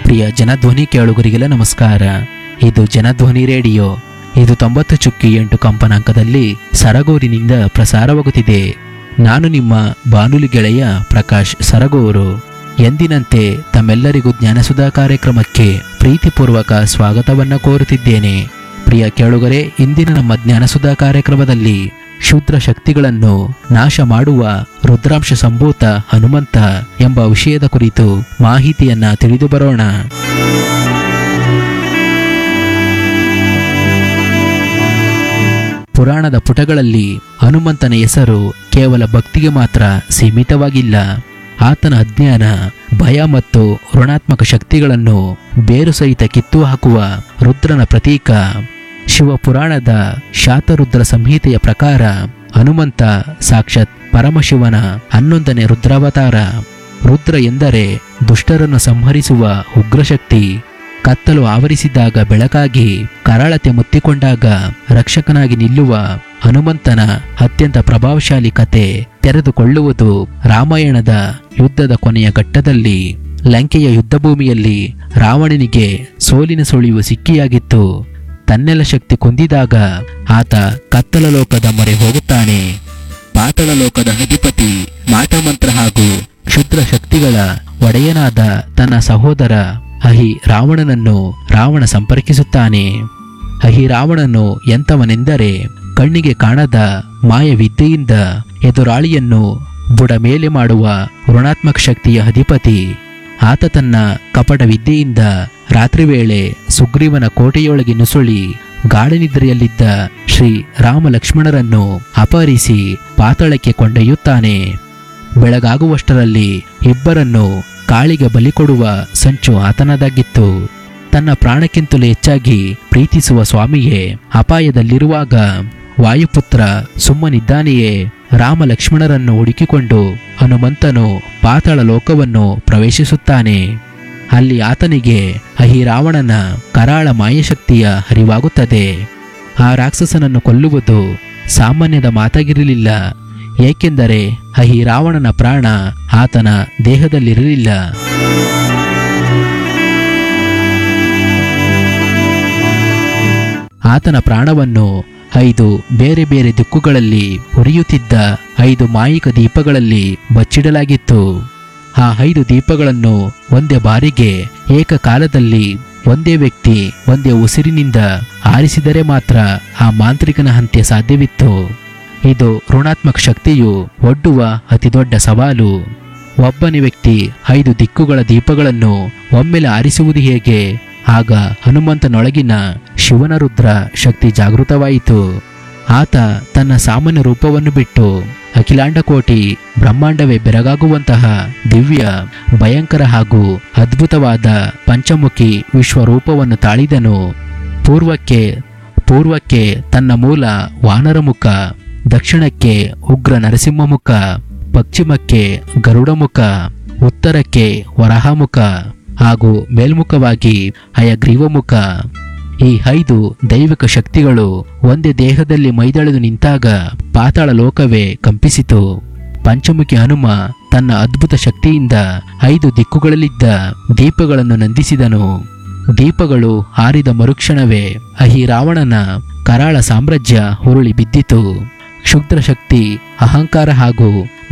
ಪ್ರಿಯ ಜನಧ್ವನಿ ಕೇಳುಗರಿಗೆಲ್ಲ ನಮಸ್ಕಾರ ಇದು ಜನಧ್ವನಿ ರೇಡಿಯೋ ಇದು ತೊಂಬತ್ತು ಚುಕ್ಕಿ ಎಂಟು ಕಂಪನಾಂಕದಲ್ಲಿ ಸರಗೂರಿನಿಂದ ಪ್ರಸಾರವಾಗುತ್ತಿದೆ ನಾನು ನಿಮ್ಮ ಬಾನುಲಿ ಗೆಳೆಯ ಪ್ರಕಾಶ್ ಸರಗೂರು ಎಂದಿನಂತೆ ತಮ್ಮೆಲ್ಲರಿಗೂ ಜ್ಞಾನಸುಧಾ ಕಾರ್ಯಕ್ರಮಕ್ಕೆ ಪ್ರೀತಿಪೂರ್ವಕ ಸ್ವಾಗತವನ್ನ ಕೋರುತ್ತಿದ್ದೇನೆ ಪ್ರಿಯ ಕೇಳುಗರೆ ಇಂದಿನ ನಮ್ಮ ಜ್ಞಾನಸುಧಾ ಕಾರ್ಯಕ್ರಮದಲ್ಲಿ ಶೂದ್ರ ಶಕ್ತಿಗಳನ್ನು ನಾಶ ಮಾಡುವ ರುದ್ರಾಂಶ ಸಂಭೂತ ಹನುಮಂತ ಎಂಬ ವಿಷಯದ ಕುರಿತು ಮಾಹಿತಿಯನ್ನ ತಿಳಿದು ಬರೋಣ ಪುರಾಣದ ಪುಟಗಳಲ್ಲಿ ಹನುಮಂತನ ಹೆಸರು ಕೇವಲ ಭಕ್ತಿಗೆ ಮಾತ್ರ ಸೀಮಿತವಾಗಿಲ್ಲ ಆತನ ಅಜ್ಞಾನ ಭಯ ಮತ್ತು ಋಣಾತ್ಮಕ ಶಕ್ತಿಗಳನ್ನು ಬೇರು ಸಹಿತ ಕಿತ್ತು ಹಾಕುವ ರುದ್ರನ ಪ್ರತೀಕ ಶಿವಪುರಾಣದ ಶಾತರುದ್ರ ಸಂಹಿತೆಯ ಪ್ರಕಾರ ಹನುಮಂತ ಸಾಕ್ಷಾತ್ ಪರಮಶಿವನ ಹನ್ನೊಂದನೇ ರುದ್ರಾವತಾರ ರುದ್ರ ಎಂದರೆ ದುಷ್ಟರನ್ನು ಸಂಹರಿಸುವ ಉಗ್ರಶಕ್ತಿ ಕತ್ತಲು ಆವರಿಸಿದಾಗ ಬೆಳಕಾಗಿ ಕರಾಳತೆ ಮುತ್ತಿಕೊಂಡಾಗ ರಕ್ಷಕನಾಗಿ ನಿಲ್ಲುವ ಹನುಮಂತನ ಅತ್ಯಂತ ಪ್ರಭಾವಶಾಲಿ ಕತೆ ತೆರೆದುಕೊಳ್ಳುವುದು ರಾಮಾಯಣದ ಯುದ್ಧದ ಕೊನೆಯ ಘಟ್ಟದಲ್ಲಿ ಲಂಕೆಯ ಯುದ್ಧಭೂಮಿಯಲ್ಲಿ ರಾವಣನಿಗೆ ಸೋಲಿನ ಸುಳಿವು ಸಿಕ್ಕಿಯಾಗಿತ್ತು ತನ್ನೆಲ್ಲ ಶಕ್ತಿ ಕುಂದಿದಾಗ ಆತ ಕತ್ತಲ ಲೋಕದ ಮೊರೆ ಹೋಗುತ್ತಾನೆ ಪಾತಳ ಲೋಕದ ಅಧಿಪತಿ ಮಾಟಮಂತ್ರ ಹಾಗೂ ಕ್ಷುದ್ರ ಶಕ್ತಿಗಳ ಒಡೆಯನಾದ ತನ್ನ ಸಹೋದರ ಅಹಿ ರಾವಣನನ್ನು ರಾವಣ ಸಂಪರ್ಕಿಸುತ್ತಾನೆ ಅಹಿ ರಾವಣನು ಎಂತವನೆಂದರೆ ಕಣ್ಣಿಗೆ ಕಾಣದ ಮಾಯವಿದ್ಯೆಯಿಂದ ಎದುರಾಳಿಯನ್ನು ಬುಡ ಮೇಲೆ ಮಾಡುವ ಋಣಾತ್ಮಕ ಶಕ್ತಿಯ ಅಧಿಪತಿ ಆತ ತನ್ನ ಕಪಟ ವಿದ್ಯೆಯಿಂದ ರಾತ್ರಿ ವೇಳೆ ಸುಗ್ರೀವನ ಕೋಟೆಯೊಳಗೆ ನುಸುಳಿ ಗಾಢನಿದ್ರೆಯಲ್ಲಿದ್ದ ಶ್ರೀ ರಾಮ ಲಕ್ಷ್ಮಣರನ್ನು ಅಪಹರಿಸಿ ಪಾತಾಳಕ್ಕೆ ಕೊಂಡೊಯ್ಯುತ್ತಾನೆ ಬೆಳಗಾಗುವಷ್ಟರಲ್ಲಿ ಇಬ್ಬರನ್ನು ಕಾಳಿಗೆ ಬಲಿ ಕೊಡುವ ಸಂಚು ಆತನದಾಗಿತ್ತು ತನ್ನ ಪ್ರಾಣಕ್ಕಿಂತಲೂ ಹೆಚ್ಚಾಗಿ ಪ್ರೀತಿಸುವ ಸ್ವಾಮಿಯೇ ಅಪಾಯದಲ್ಲಿರುವಾಗ ವಾಯುಪುತ್ರ ಸುಮ್ಮನಿದ್ದಾನೆಯೇ ರಾಮ ಲಕ್ಷ್ಮಣರನ್ನು ಹುಡುಕಿಕೊಂಡು ಹನುಮಂತನು ಪಾತಾಳ ಲೋಕವನ್ನು ಪ್ರವೇಶಿಸುತ್ತಾನೆ ಅಲ್ಲಿ ಆತನಿಗೆ ಅಹಿರಾವಣನ ಕರಾಳ ಮಾಯಶಕ್ತಿಯ ಅರಿವಾಗುತ್ತದೆ ಆ ರಾಕ್ಷಸನನ್ನು ಕೊಲ್ಲುವುದು ಸಾಮಾನ್ಯದ ಮಾತಾಗಿರಲಿಲ್ಲ ಏಕೆಂದರೆ ಅಹಿರಾವಣನ ಪ್ರಾಣ ಆತನ ದೇಹದಲ್ಲಿರಲಿಲ್ಲ ಆತನ ಪ್ರಾಣವನ್ನು ಐದು ಬೇರೆ ಬೇರೆ ದಿಕ್ಕುಗಳಲ್ಲಿ ಉರಿಯುತ್ತಿದ್ದ ಐದು ಮಾಯಿಕ ದೀಪಗಳಲ್ಲಿ ಬಚ್ಚಿಡಲಾಗಿತ್ತು ಆ ಐದು ದೀಪಗಳನ್ನು ಒಂದೇ ಬಾರಿಗೆ ಏಕಕಾಲದಲ್ಲಿ ಒಂದೇ ವ್ಯಕ್ತಿ ಒಂದೇ ಉಸಿರಿನಿಂದ ಆರಿಸಿದರೆ ಮಾತ್ರ ಆ ಮಾಂತ್ರಿಕನ ಹಂತ್ಯ ಸಾಧ್ಯವಿತ್ತು ಇದು ಋಣಾತ್ಮಕ ಶಕ್ತಿಯು ಒಡ್ಡುವ ಅತಿದೊಡ್ಡ ಸವಾಲು ಒಬ್ಬನೇ ವ್ಯಕ್ತಿ ಐದು ದಿಕ್ಕುಗಳ ದೀಪಗಳನ್ನು ಒಮ್ಮೆಲೆ ಆರಿಸುವುದು ಹೇಗೆ ಆಗ ಹನುಮಂತನೊಳಗಿನ ಶಿವನ ರುದ್ರ ಶಕ್ತಿ ಜಾಗೃತವಾಯಿತು ಆತ ತನ್ನ ಸಾಮಾನ್ಯ ರೂಪವನ್ನು ಬಿಟ್ಟು ಅಖಿಲಾಂಡಕೋಟಿ ಬ್ರಹ್ಮಾಂಡವೇ ಬೆರಗಾಗುವಂತಹ ದಿವ್ಯ ಭಯಂಕರ ಹಾಗೂ ಅದ್ಭುತವಾದ ಪಂಚಮುಖಿ ವಿಶ್ವರೂಪವನ್ನು ತಾಳಿದನು ಪೂರ್ವಕ್ಕೆ ಪೂರ್ವಕ್ಕೆ ತನ್ನ ಮೂಲ ವಾನರ ಮುಖ ದಕ್ಷಿಣಕ್ಕೆ ಉಗ್ರ ನರಸಿಂಹ ಮುಖ ಪಶ್ಚಿಮಕ್ಕೆ ಗರುಡ ಮುಖ ಉತ್ತರಕ್ಕೆ ವರಹ ಮುಖ ಹಾಗೂ ಮೇಲ್ಮುಖವಾಗಿ ಹಯಗ್ರೀವ ಮುಖ ಈ ಐದು ದೈವಿಕ ಶಕ್ತಿಗಳು ಒಂದೇ ದೇಹದಲ್ಲಿ ಮೈದಳೆದು ನಿಂತಾಗ ಪಾತಾಳ ಲೋಕವೇ ಕಂಪಿಸಿತು ಪಂಚಮುಖಿ ಹನುಮ ತನ್ನ ಅದ್ಭುತ ಶಕ್ತಿಯಿಂದ ಐದು ದಿಕ್ಕುಗಳಲ್ಲಿದ್ದ ದೀಪಗಳನ್ನು ನಂದಿಸಿದನು ದೀಪಗಳು ಹಾರಿದ ಮರುಕ್ಷಣವೇ ಅಹಿ ರಾವಣನ ಕರಾಳ ಸಾಮ್ರಾಜ್ಯ ಉರುಳಿ ಬಿದ್ದಿತು ಕ್ಷುದ್ರ ಶಕ್ತಿ ಅಹಂಕಾರ ಹಾಗೂ